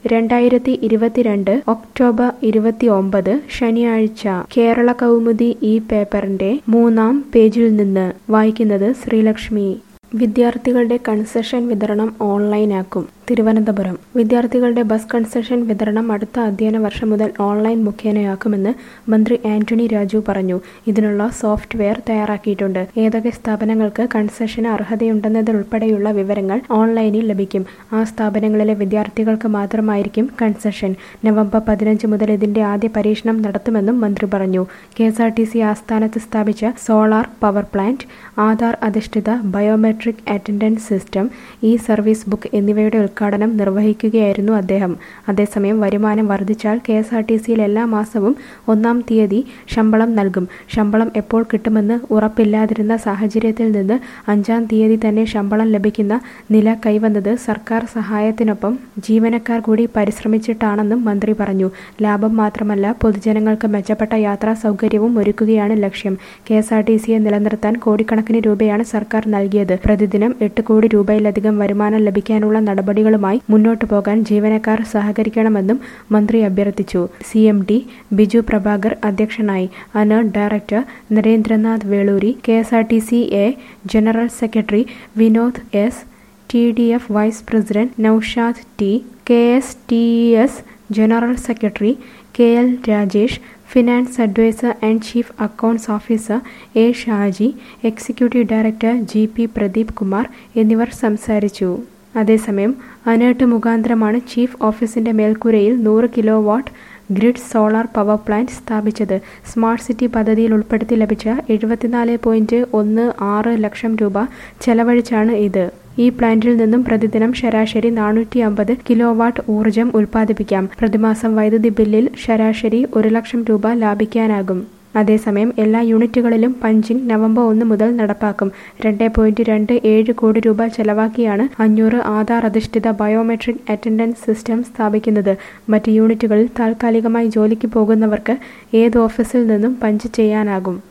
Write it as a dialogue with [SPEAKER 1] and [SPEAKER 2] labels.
[SPEAKER 1] രണ്ടായിരത്തി ഇരുപത്തിരണ്ട് ഒക്ടോബർ ഇരുപത്തിയൊമ്പത് ശനിയാഴ്ച കേരള കൗമുദി ഈ പേപ്പറിന്റെ മൂന്നാം പേജിൽ നിന്ന് വായിക്കുന്നത് ശ്രീലക്ഷ്മി വിദ്യാർത്ഥികളുടെ കൺസെഷൻ വിതരണം ഓൺലൈനാക്കും തിരുവനന്തപുരം വിദ്യാർത്ഥികളുടെ ബസ് കൺസെഷൻ വിതരണം അടുത്ത അധ്യയന വർഷം മുതൽ ഓൺലൈൻ മുഖേനയാക്കുമെന്ന് മന്ത്രി ആന്റണി രാജു പറഞ്ഞു ഇതിനുള്ള സോഫ്റ്റ്വെയർ തയ്യാറാക്കിയിട്ടുണ്ട് ഏതൊക്കെ സ്ഥാപനങ്ങൾക്ക് കൺസെഷന് അർഹതയുണ്ടെന്നതുൾപ്പെടെയുള്ള വിവരങ്ങൾ ഓൺലൈനിൽ ലഭിക്കും ആ സ്ഥാപനങ്ങളിലെ വിദ്യാർത്ഥികൾക്ക് മാത്രമായിരിക്കും കൺസെഷൻ നവംബർ പതിനഞ്ച് മുതൽ ഇതിന്റെ ആദ്യ പരീക്ഷണം നടത്തുമെന്നും മന്ത്രി പറഞ്ഞു K S R T C ആസ്ഥാനത്ത് സ്ഥാപിച്ച സോളാർ പവർ പ്ലാന്റ് ആധാർ അധിഷ്ഠിത biometric attendance system E service book എന്നിവയുടെ ഉദ്ഘാടനം നിർവഹിക്കുകയായിരുന്നു അദ്ദേഹം അതേസമയം വരുമാനം വർദ്ധിച്ചാൽ കെ എസ് ആർ ടി സിയിൽ എല്ലാ മാസവും ഒന്നാം തീയതി ശമ്പളം നൽകും ശമ്പളം എപ്പോൾ കിട്ടുമെന്ന് ഉറപ്പില്ലാതിരുന്ന സാഹചര്യത്തിൽ നിന്ന് അഞ്ചാം തീയതി തന്നെ ശമ്പളം ലഭിക്കുന്ന നില കൈവന്നത് സർക്കാർ സഹായത്തിനൊപ്പം ജീവനക്കാർ കൂടി പരിശ്രമിച്ചിട്ടാണെന്നും മന്ത്രി പറഞ്ഞു ലാഭം മാത്രമല്ല പൊതുജനങ്ങൾക്ക് മെച്ചപ്പെട്ട യാത്രാ സൗകര്യവും ഒരുക്കുകയാണ് ലക്ഷ്യം കെ എസ് ആർ ടി സിയെ നിലനിർത്താൻ കോടിക്കണക്കിന് രൂപയാണ് സർക്കാർ നൽകിയത് പ്രതിദിനം എട്ട് കോടി രൂപയിലധികം വരുമാനം ലഭിക്കാനുള്ള നടപടികളുമായി മുന്നോട്ടു പോകാൻ ജീവനക്കാർ സഹകരിക്കണമെന്നും മന്ത്രി അഭ്യർത്ഥിച്ചു C M D Biju Prabhakar അധ്യക്ഷനായി അനർ director Narendranath Veluri K S R T C A general secretary Vinod S T D F vice president Naushad T K S T S general secretary K L Rajesh finance advisor and chief accounts officer A Shaji executive director G P Pradeep Kumar എന്നിവർ സംസാരിച്ചു അതേസമയം അനേർട്ട് മുഖാന്തരമാണ് chief ഓഫീസിന്റെ മേൽക്കൂരയിൽ നൂറ് kilo watt grid solar power plant സ്ഥാപിച്ചത് smart city പദ്ധതിയിൽ ഉൾപ്പെടുത്തി ലഭിച്ച എഴുപത്തിനാല് പോയിന്റ് ഒന്ന് ആറ് ലക്ഷം രൂപ ചെലവഴിച്ചാണ് ഇത് ഈ പ്ലാന്റിൽ നിന്നും പ്രതിദിനം ശരാശരി നാനൂറ്റി അമ്പത് കിലോ വാട്ട് ഊർജം ഉൽപ്പാദിപ്പിക്കാം പ്രതിമാസം വൈദ്യുതി ബില്ലിൽ ശരാശരി ഒരു ലക്ഷം രൂപ ലാഭിക്കാനാകും അതേസമയം എല്ലാ യൂണിറ്റുകളിലും പഞ്ചിംഗ് നവംബർ ഒന്ന് മുതൽ നടപ്പാക്കും രണ്ട് പോയിന്റ് രണ്ട് ഏഴ് കോടി രൂപ ചെലവാക്കിയാണ് അഞ്ഞൂറ് ആധാർ അധിഷ്ഠിത ബയോമെട്രിക് അറ്റൻഡൻസ് സിസ്റ്റം സ്ഥാപിക്കുന്നത് മറ്റ് യൂണിറ്റുകളിൽ താൽക്കാലികമായി ജോലിക്ക് പോകുന്നവർക്ക് ഏത് ഓഫീസിൽ നിന്നും പഞ്ച് ചെയ്യാനാകും